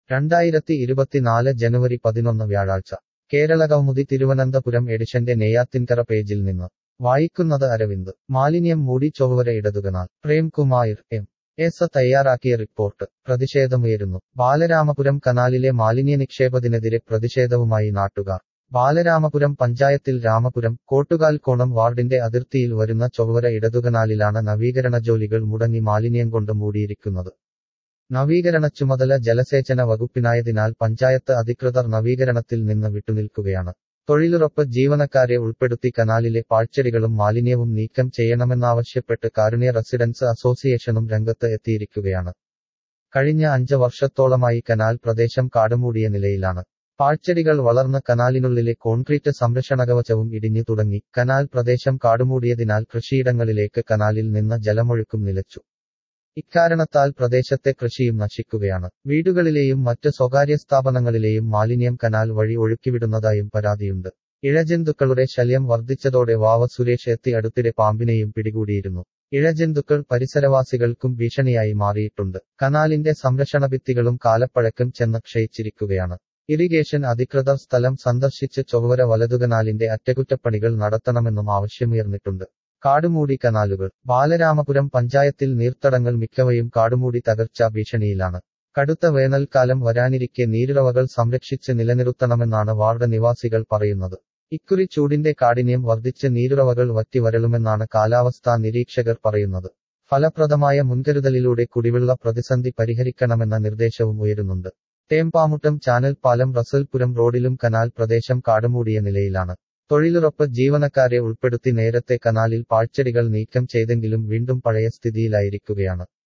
രണ്ടായിരത്തി ഇരുപത്തിനാല് ജനുവരി പതിനൊന്ന് വ്യാഴാഴ്ച കേരള കൗമുദി തിരുവനന്തപുരം എഡിഷന്റെ നെയ്യാത്തിൻകര പേജിൽ നിന്ന് വായിക്കുന്നത് അരവിന്ദ് മാലിന്യം മൂടി ചൊവ്വര ഇടതുകനാൽ പ്രേംകുമാർ എം എസ് തയ്യാറാക്കിയ റിപ്പോർട്ട് പ്രതിഷേധമുയരുന്നു ബാലരാമപുരം കനാലിലെ മാലിന്യ നിക്ഷേപത്തിനെതിരെ പ്രതിഷേധവുമായി നാട്ടുകാർ ബാലരാമപുരം പഞ്ചായത്തിൽ രാമപുരം കോട്ടുകാൽ കോണം വാർഡിന്റെ അതിർത്തിയിൽ വരുന്ന ചൊവ്വര ഇടതുകനാലിലാണ് നവീകരണ ജോലികൾ മുടങ്ങി മാലിന്യം കൊണ്ട് മൂടിയിരിക്കുന്നത് നവീകരണ ചുമതല ജലസേചന വകുപ്പിനായതിനാൽ പഞ്ചായത്ത് അധികൃതർ നവീകരണത്തിൽ നിന്ന് വിട്ടുനിൽക്കുകയാണ് തൊഴിലുറപ്പ് ജീവനക്കാരെ ഉൾപ്പെടുത്തി കനാലിലെ പാഴ്ചെടികളും മാലിന്യവും നീക്കം ചെയ്യണമെന്നാവശ്യപ്പെട്ട് കാരുണ്യ റെസിഡൻസ് അസോസിയേഷനും രംഗത്ത് എത്തിയിരിക്കുകയാണ് കഴിഞ്ഞ അഞ്ച് വർഷത്തോളമായി കനാൽ പ്രദേശം കാടുമൂടിയ നിലയിലാണ് പാഴ്ചെടികൾ വളർന്ന് കനാലിനുള്ളിലെ കോൺക്രീറ്റ് സംരക്ഷണകവചവും ഇടിഞ്ഞു തുടങ്ങി കനാൽ പ്രദേശം കാടുമൂടിയതിനാൽ കൃഷിയിടങ്ങളിലേക്ക് കനാലിൽ നിന്ന് ജലമൊഴുക്കും നിലച്ചു ഇക്കാരണത്താൽ പ്രദേശത്തെ കൃഷിയും നശിക്കുകയാണ് വീടുകളിലെയും മറ്റ് സ്വകാര്യ സ്ഥാപനങ്ങളിലെയും മാലിന്യം കനാൽ വഴി ഒഴുക്കിവിടുന്നതായും പരാതിയുണ്ട് ഇഴജന്തുക്കളുടെ ശല്യം വർദ്ധിച്ചതോടെ വാവ സുരേഷ് എത്തി അടുത്തിടെ പാമ്പിനെയും പിടികൂടിയിരുന്നു ഇഴജന്തുക്കൾ പരിസരവാസികൾക്കും ഭീഷണിയായി മാറിയിട്ടുണ്ട് കനാലിന്റെ സംരക്ഷണ ഭിത്തികളും കാലപ്പഴക്കം ചെന്ന് ക്ഷയിച്ചിരിക്കുകയാണ് ഇറിഗേഷൻ അധികൃതർ സ്ഥലം സന്ദർശിച്ച് ചൊവ്വര വലതുകനാലിന്റെ അറ്റകുറ്റപ്പണികൾ നടത്തണമെന്നും ആവശ്യമുയർന്നിട്ടുണ്ട് കാടുമൂടി കനാലുകൾ ബാലരാമപുരം പഞ്ചായത്തിൽ നീർത്തടങ്ങൾ മിക്കവയും കാടുമൂടി തകർച്ചാ ഭീഷണിയിലാണ് കടുത്ത വേനൽക്കാലം വരാനിരിക്കെ നീരുറവകൾ സംരക്ഷിച്ച് നിലനിർത്തണമെന്നാണ് വാർഡ് നിവാസികൾ പറയുന്നത് ഇക്കുറി ചൂടിന്റെ കാഠിന്യം വർദ്ധിച്ച് നീരുറവകൾ വറ്റി വരളുമെന്നാണ് കാലാവസ്ഥാ നിരീക്ഷകർ പറയുന്നത് ഫലപ്രദമായ മുൻകരുതലിലൂടെ കുടിവെള്ള പ്രതിസന്ധി പരിഹരിക്കണമെന്ന നിർദ്ദേശവും ഉയരുന്നുണ്ട് തേമ്പാമുട്ടം ചാനൽ പാലം റസൽപുരം റോഡിലും കനാൽ പ്രദേശം കാടുമൂടിയ നിലയിലാണ് തൊഴിലുറപ്പ് ജീവനക്കാരെ ഉൾപ്പെടുത്തി നേരത്തെ കനാലിൽ പാഴ്ചെടികൾ നീക്കം ചെയ്തെങ്കിലും വീണ്ടും പഴയ സ്ഥിതിയിലായിരിക്കുകയാണ്